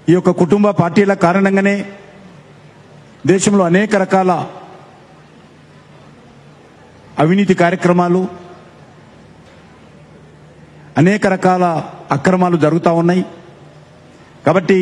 ఈ యొక్క కుటుంబ పార్టీల కారణంగానే దేశంలో అనేక రకాల అవినీతి కార్యక్రమాలు అనేక రకాల అక్రమాలు జరుగుతూ ఉన్నాయి కాబట్టి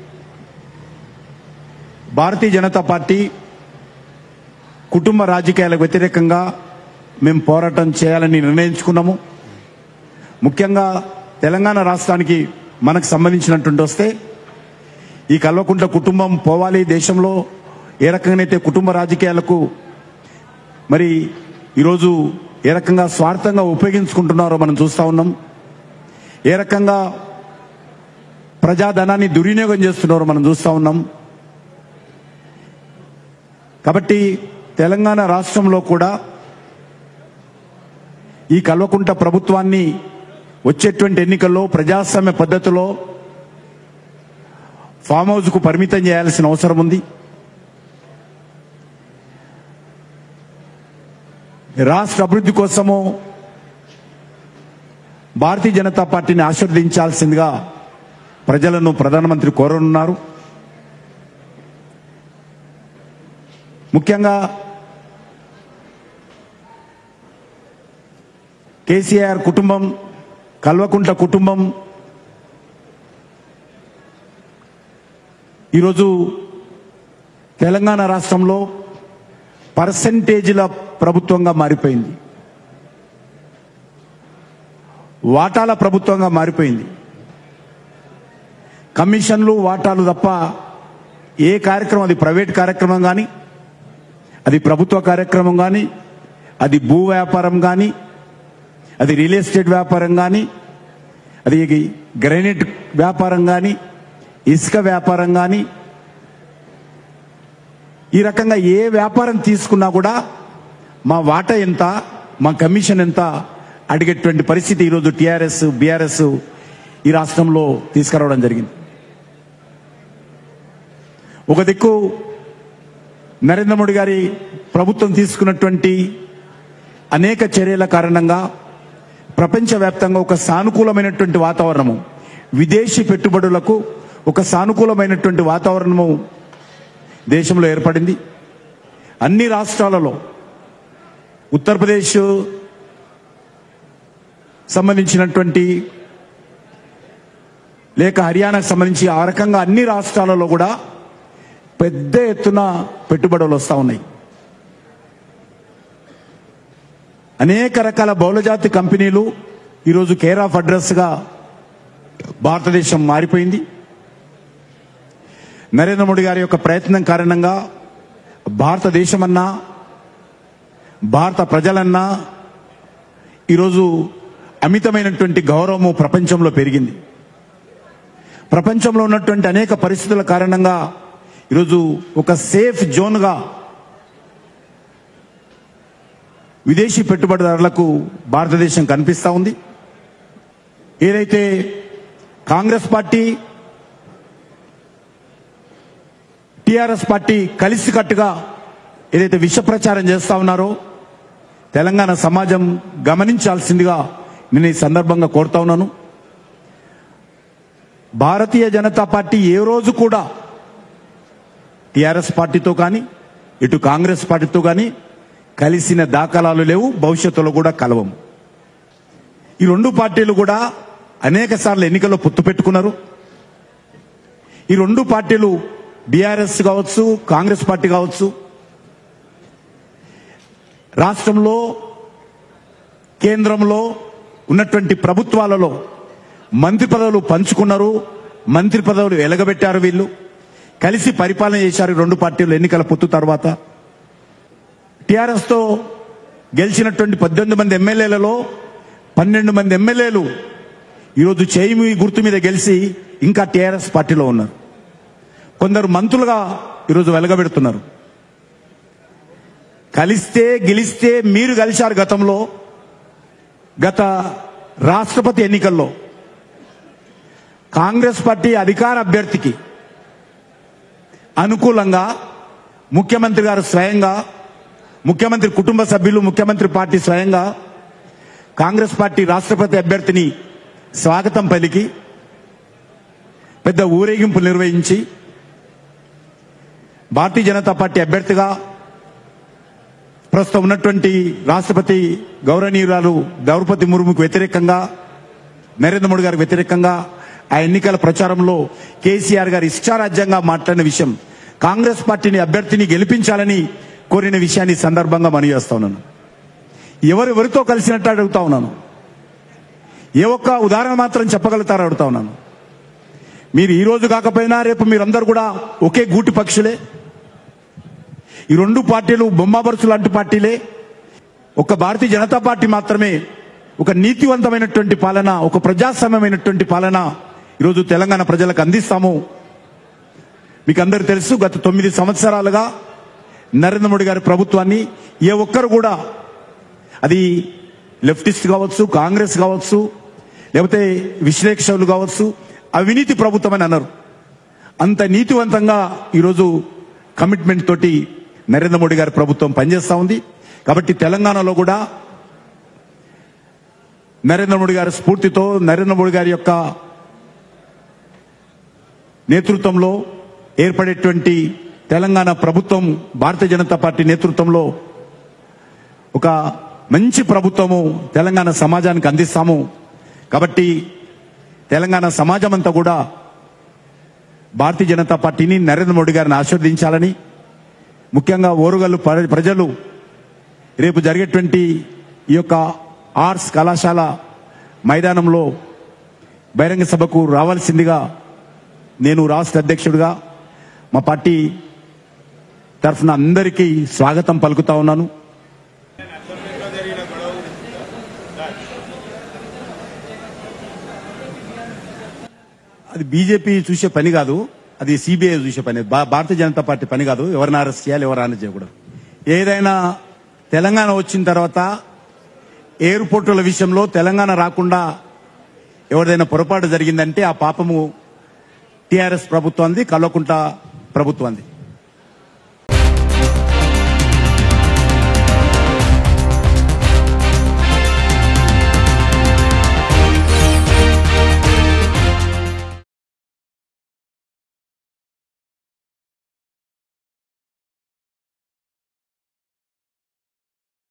భారతీయ జనతా పార్టీ కుటుంబ రాజకీయాలకు వ్యతిరేకంగా మేము పోరాటం చేయాలని నిర్ణయించుకున్నాము ముఖ్యంగా తెలంగాణ రాష్ట్రానికి మనకు సంబంధించినటువంటి వస్తే ఈ కల్వకుంట్ల కుటుంబం పోవాలి దేశంలో ఏ రకంగానైతే కుటుంబ రాజకీయాలకు మరి ఈరోజు ఏ రకంగా స్వార్థంగా ఉపయోగించుకుంటున్నారో మనం చూస్తా ఉన్నాం ఏ రకంగా ప్రజాధనాన్ని దుర్వినియోగం చేస్తున్నారో మనం చూస్తా ఉన్నాం కాబట్టి తెలంగాణ రాష్ట్రంలో కూడా ఈ కల్వకుంట ప్రభుత్వాన్ని వచ్చేటువంటి ఎన్నికల్లో ప్రజాస్వామ్య పద్ధతిలో ఫామ్ హౌస్ కు పరిమితం చేయాల్సిన అవసరం ఉంది రాష్ట్ర అభివృద్ధి కోసము భారతీయ జనతా పార్టీని ఆశీర్వదించాల్సిందిగా ప్రజలను ప్రధానమంత్రి కోరనున్నారు ముఖ్యంగా కేసీఆర్ కుటుంబం కల్వకుంట్ల కుటుంబం ఈరోజు తెలంగాణ రాష్ట్రంలో పర్సంటేజీల ప్రభుత్వంగా మారిపోయింది వాటాల ప్రభుత్వంగా మారిపోయింది కమిషన్లు వాటాలు తప్ప ఏ కార్యక్రమం అది ప్రైవేట్ కార్యక్రమం కానీ అది ప్రభుత్వ కార్యక్రమం కానీ అది భూ వ్యాపారం కానీ అది రియల్ ఎస్టేట్ వ్యాపారం కానీ అది గ్రైనేట్ వ్యాపారం కానీ ఇసుక వ్యాపారం కానీ ఈ రకంగా ఏ వ్యాపారం తీసుకున్నా కూడా మా వాటా ఎంత మా కమిషన్ ఎంత అడిగేటువంటి పరిస్థితి ఈరోజు టీఆర్ఎస్ బీఆర్ఎస్ ఈ రాష్ట్రంలో తీసుకురావడం జరిగింది ఒక దిక్కు నరేంద్ర మోడీ గారి ప్రభుత్వం తీసుకున్నటువంటి అనేక చర్యల కారణంగా ప్రపంచవ్యాప్తంగా ఒక సానుకూలమైనటువంటి వాతావరణము విదేశీ పెట్టుబడులకు ఒక సానుకూలమైనటువంటి వాతావరణము దేశంలో ఏర్పడింది అన్ని రాష్ట్రాలలో ఉత్తరప్రదేశ్ సంబంధించినటువంటి లేక హర్యానాకు సంబంధించి ఆ రకంగా అన్ని రాష్ట్రాలలో కూడా పెద్ద ఎత్తున పెట్టుబడులు వస్తూ ఉన్నాయి అనేక రకాల బహుళజాతి కంపెనీలు ఈరోజు కేర్ ఆఫ్ అడ్రస్గా భారతదేశం మారిపోయింది నరేంద్ర మోడీ గారి యొక్క ప్రయత్నం కారణంగా భారతదేశమన్నా భారత ప్రజలన్నా ఈరోజు అమితమైనటువంటి గౌరవము ప్రపంచంలో పెరిగింది ప్రపంచంలో ఉన్నటువంటి అనేక పరిస్థితుల కారణంగా ఈరోజు ఒక సేఫ్ జోన్గా విదేశీ పెట్టుబడిదారులకు భారతదేశం కనిపిస్తా ఉంది ఏదైతే కాంగ్రెస్ పార్టీ టిఆర్ఎస్ పార్టీ కలిసికట్టుగా ఏదైతే విష ప్రచారం చేస్తా ఉన్నారో తెలంగాణ సమాజం గమనించాల్సిందిగా నేను ఈ సందర్భంగా కోరుతా ఉన్నాను భారతీయ జనతా పార్టీ ఏ రోజు కూడా టిఆర్ఎస్ పార్టీతో కానీ ఇటు కాంగ్రెస్ పార్టీతో కానీ కలిసిన దాఖలాలు లేవు భవిష్యత్తులో కూడా కలవం ఈ రెండు పార్టీలు కూడా అనేక సార్లు ఎన్నికల్లో పొత్తు పెట్టుకున్నారు ఈ రెండు పార్టీలు బీఆర్ఎస్ కావచ్చు కాంగ్రెస్ పార్టీ కావచ్చు రాష్ట్రంలో కేంద్రంలో ఉన్నటువంటి ప్రభుత్వాలలో మంత్రి పదవులు పంచుకున్నారు మంత్రి పదవులు ఎలగబెట్టారు వీళ్ళు కలిసి పరిపాలన చేశారు ఈ రెండు పార్టీలు ఎన్నికల పొత్తు తర్వాత టిఆర్ఎస్ తో గెలిచినటువంటి పద్దెనిమిది మంది ఎమ్మెల్యేలలో పన్నెండు మంది ఎమ్మెల్యేలు ఈరోజు చేయి గుర్తు మీద గెలిచి ఇంకా టిఆర్ఎస్ పార్టీలో ఉన్నారు కొందరు మంత్రులుగా ఈరోజు వెలగబెడుతున్నారు కలిస్తే గెలిస్తే మీరు కలిశారు గతంలో గత రాష్ట్రపతి ఎన్నికల్లో కాంగ్రెస్ పార్టీ అధికార అభ్యర్థికి అనుకూలంగా ముఖ్యమంత్రి గారు స్వయంగా ముఖ్యమంత్రి కుటుంబ సభ్యులు ముఖ్యమంత్రి పార్టీ స్వయంగా కాంగ్రెస్ పార్టీ రాష్ట్రపతి అభ్యర్థిని స్వాగతం పలికి పెద్ద ఊరేగింపు నిర్వహించి భారతీయ జనతా పార్టీ అభ్యర్థిగా ప్రస్తుతం ఉన్నటువంటి రాష్ట్రపతి గౌరవనీయురాలు ద్రౌపది ముర్ముకు వ్యతిరేకంగా నరేంద్ర మోడీ గారికి వ్యతిరేకంగా ఆ ఎన్నికల ప్రచారంలో కేసీఆర్ గారు ఇష్టారాజ్యంగా మాట్లాడిన విషయం కాంగ్రెస్ పార్టీని అభ్యర్థిని గెలిపించాలని కోరిన విషయాన్ని ఈ సందర్భంగా మనవి చేస్తా ఉన్నాను ఎవరెవరితో కలిసినట్టు అడుగుతా ఉన్నాను ఏ ఒక్క ఉదాహరణ మాత్రం చెప్పగలుగుతారో అడుగుతా ఉన్నాను మీరు ఈ రోజు కాకపోయినా రేపు మీరందరూ కూడా ఒకే గూటి పక్షులే ఈ రెండు పార్టీలు బొమ్మాబరుసు లాంటి పార్టీలే ఒక భారతీయ జనతా పార్టీ మాత్రమే ఒక నీతివంతమైనటువంటి పాలన ఒక ప్రజాస్వామ్యమైనటువంటి పాలన ఈరోజు తెలంగాణ ప్రజలకు అందిస్తాము మీకు అందరు తెలుసు గత తొమ్మిది సంవత్సరాలుగా నరేంద్ర మోడీ గారి ప్రభుత్వాన్ని ఏ ఒక్కరు కూడా అది లెఫ్టిస్ట్ కావచ్చు కాంగ్రెస్ కావచ్చు లేకపోతే విశ్లేషకులు కావచ్చు అవినీతి ప్రభుత్వం అని అన్నారు అంత నీతివంతంగా ఈరోజు కమిట్మెంట్ తోటి నరేంద్ర మోడీ గారి ప్రభుత్వం పనిచేస్తా ఉంది కాబట్టి తెలంగాణలో కూడా నరేంద్ర మోడీ గారి స్ఫూర్తితో నరేంద్ర మోడీ గారి యొక్క నేతృత్వంలో ఏర్పడేటువంటి తెలంగాణ ప్రభుత్వం భారతీయ జనతా పార్టీ నేతృత్వంలో ఒక మంచి ప్రభుత్వము తెలంగాణ సమాజానికి అందిస్తాము కాబట్టి తెలంగాణ సమాజం అంతా కూడా భారతీయ జనతా పార్టీని నరేంద్ర మోడీ గారిని ఆశీర్వదించాలని ముఖ్యంగా ఓరుగల్లు ప్ర- ప్రజలు రేపు జరిగేటువంటి ఈ యొక్క ఆర్ట్స్ కళాశాల మైదానంలో బహిరంగ సభకు రావాల్సిందిగా నేను రాష్ట్ర అధ్యక్షుడిగా మా పార్టీ తరఫున అందరికీ స్వాగతం పలుకుతా ఉన్నాను అది బీజేపీ చూసే పని కాదు అది సిబిఐ చూసే పని భా- భారతీయ జనతా పార్టీ పని కాదు ఎవరిని అరెస్ట్ చేయాలి ఎవరు అరెస్ట్ చేయకూడదు ఏదైనా తెలంగాణ వచ్చిన తర్వాత ఎయిర్పోర్టుల విషయంలో తెలంగాణ రాకుండా ఎవరిదైనా పొరపాటు జరిగిందంటే ఆ పాపము టిఆర్ఎస్ ప్రభుత్వాన్ని కల్వకుంట ప్రభుత్వాన్ని